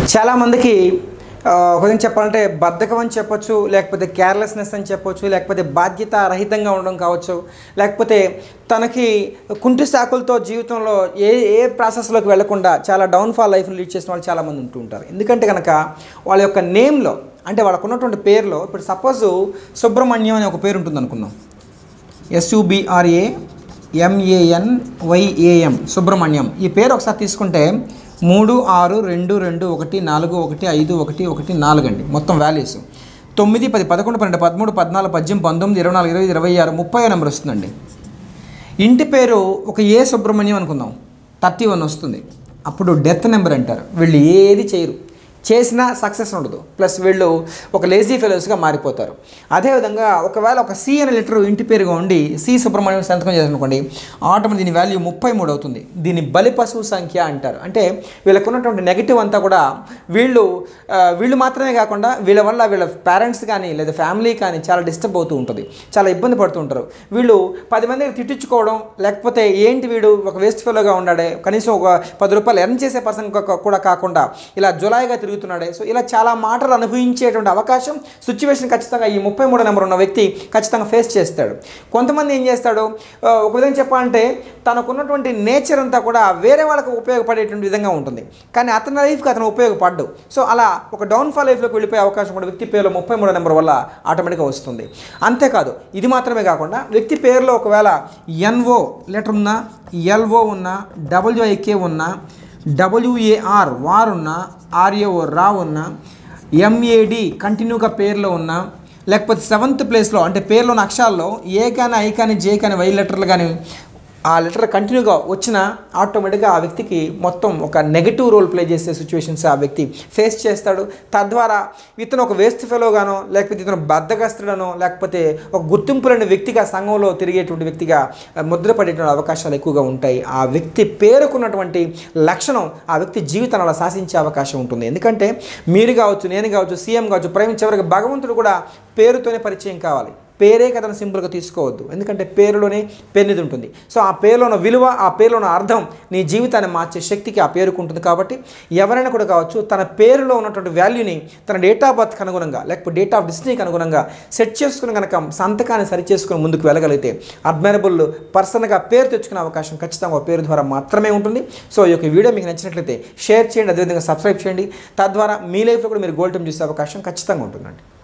చాలామందికి ఆ, ఒక విధంగా చెప్పాలంటే బద్ధకం అని చెప్పొచ్చు లేకపోతే కేర్లెస్నెస్ అని చెప్పొచ్చు లేకపోతే బాధ్యత రహితంగా ఉండడం కావచ్చు లేకపోతే తనకి కుంటి సాకులతో జీవితంలో ఏ ఏ ప్రాసెస్లోకి వెళ్లకుండా చాలా డౌన్ఫాల్ లైఫ్ని లీడ్ చేసిన వాళ్ళు చాలామంది ఉంటూ ఉంటారు ఎందుకంటే కనుక వాళ్ళ యొక్క నేమ్లో అంటే వాళ్ళకు ఉన్నటువంటి పేరులో ఇప్పుడు సపోజ్ సుబ్రహ్మణ్యం అనే ఒక పేరు ఉంటుంది అనుకుందాం ఎస్యుబిఆర్ఏ ఎంఏఎన్ వైఏఎం సుబ్రహ్మణ్యం ఈ పేరు ఒకసారి తీసుకుంటే మూడు ఆరు రెండు రెండు ఒకటి నాలుగు ఒకటి ఐదు ఒకటి ఒకటి నాలుగు అండి మొత్తం వాల్యూస్ తొమ్మిది పది పదకొండు పన్నెండు పదమూడు పద్నాలుగు పద్దెనిమిది పంతొమ్మిది ఇరవై నాలుగు ఇరవై ఇరవై ఆరు ముప్పై నెంబర్ వస్తుందండి ఇంటి పేరు ఒక ఏ సుబ్రహ్మణ్యం అనుకుందాం థర్టీ వన్ వస్తుంది అప్పుడు డెత్ నెంబర్ అంటారు వీళ్ళు ఏది చేయరు చేసినా సక్సెస్ ఉండదు ప్లస్ వీళ్ళు ఒక లేజీ ఫెలోస్గా మారిపోతారు అదేవిధంగా ఒకవేళ ఒక సి అనే లెటర్ ఇంటి పేరుగా ఉండి సి సుబ్రహ్మణ్యం సంతకం చేశారనుకోండి ఆటోమేటిక్ దీని వాల్యూ ముప్పై మూడు అవుతుంది దీన్ని బలి పశువు సంఖ్య అంటారు అంటే వీళ్ళకు ఉన్నటువంటి నెగిటివ్ అంతా కూడా వీళ్ళు ఆ, వీళ్ళు మాత్రమే కాకుండా వీళ్ళ వల్ల వీళ్ళ పేరెంట్స్ కానీ లేదా ఫ్యామిలీ కానీ చాలా డిస్టర్బ్ అవుతూ ఉంటుంది చాలా ఇబ్బంది పడుతూ ఉంటారు వీళ్ళు పది మందికి తిట్టించుకోవడం లేకపోతే ఏంటి వీడు ఒక వేస్ట్ ఫెలోగా ఉన్నాడే కనీసం ఒక పది రూపాయలు ఎర్న్ చేసే పర్సన్ కూడా కాకుండా ఇలా జులాయిగా తిరుగుతున్నాడే సో ఇలా చాలా మాటలు అనుభవించేటువంటి అవకాశం సిచ్యువేషన్ ఖచ్చితంగా ఈ ముప్పై మూడు నెంబర్ ఉన్న వ్యక్తి ఖచ్చితంగా ఫేస్ చేస్తాడు కొంతమంది ఏం చేస్తాడు ఆ, ఒక విధంగా చెప్పాలంటే తనకున్నటువంటి నేచర్ అంతా కూడా వేరే వాళ్ళకి ఉపయోగపడేటువంటి విధంగా ఉంటుంది కానీ అతని లైఫ్కి అతను ఉపయోగపడ్డు సో అలా ఒక డౌన్ఫాల్ లైఫ్లోకి వెళ్ళిపోయే అవకాశం కూడా వ్యక్తి పేరులో ముప్పై మూడో నెంబర్ వల్ల ఆటోమేటిక్గా వస్తుంది అంతేకాదు ఇది మాత్రమే కాకుండా వ్యక్తి పేరులో ఒకవేళ ఎన్ఓ లెటర్ ఉన్నా ఎల్ఓ ఉన్నా డబ్ల్యూఐకే ఉన్నా డబ్ల్యూఏఆర్ వార్ ఉన్నా ఆర్ఏఓ రా ఉన్నా ఎంఏడి కంటిన్యూగా పేర్లో ఉన్నా లేకపోతే సెవెంత్ ప్లేస్లో అంటే పేర్లో ఉన్న అక్షరాల్లో ఏ కానీ ఐ కానీ జే కానీ వై లెటర్లు కానీ ఆ లెటర్ కంటిన్యూగా వచ్చిన ఆటోమేటిక్గా ఆ వ్యక్తికి మొత్తం ఒక నెగటివ్ రోల్ ప్లే చేసే సిచ్యువేషన్స్ ఆ వ్యక్తి ఫేస్ చేస్తాడు తద్వారా ఇతను ఒక వేస్ట్ ఫెలోగానో లేకపోతే ఇతను బద్దగస్తుడనో లేకపోతే ఒక గుర్తింపు లేని వ్యక్తిగా సంఘంలో తిరిగేటువంటి వ్యక్తిగా ఆ, ముద్రపడేటువంటి అవకాశాలు ఎక్కువగా ఉంటాయి ఆ వ్యక్తి పేరుకున్నటువంటి లక్షణం ఆ వ్యక్తి జీవితాన్ని అలా శాసించే అవకాశం ఉంటుంది ఎందుకంటే మీరు కావచ్చు నేను కావచ్చు సీఎం కావచ్చు ప్రైమ్ చివరికి భగవంతుడు కూడా పేరుతోనే పరిచయం కావాలి పేరే కథను సింపుల్గా తీసుకోవద్దు ఎందుకంటే పేరులోనే పెన్నిది ఉంటుంది సో ఆ పేరులో ఉన్న విలువ ఆ పేరులో ఉన్న అర్థం నీ జీవితాన్ని మార్చే శక్తికి ఆ పేరుకు ఉంటుంది కాబట్టి ఎవరైనా కూడా కావచ్చు తన పేరులో ఉన్నటువంటి వాల్యూని తన డేట్ ఆఫ్ బర్త్కి అనుగుణంగా లేకపోతే డేట్ ఆఫ్ డెస్టినీకి అనుగుణంగా సెట్ చేసుకుని కనుక సంతకాన్ని సరి చేసుకుని ముందుకు వెళ్ళగలిగితే అడ్మైరబుల్ పర్సన్గా పేరు తెచ్చుకునే అవకాశం ఖచ్చితంగా ఆ పేరు ద్వారా మాత్రమే ఉంటుంది సో ఈ యొక్క వీడియో మీకు నచ్చినట్లయితే షేర్ చేయండి అదేవిధంగా సబ్స్క్రైబ్ చేయండి తద్వారా మీ లైఫ్లో కూడా మీరు గోల్డ్ టైం చూసే అవకాశం ఖచ్చితంగా ఉంటుందండి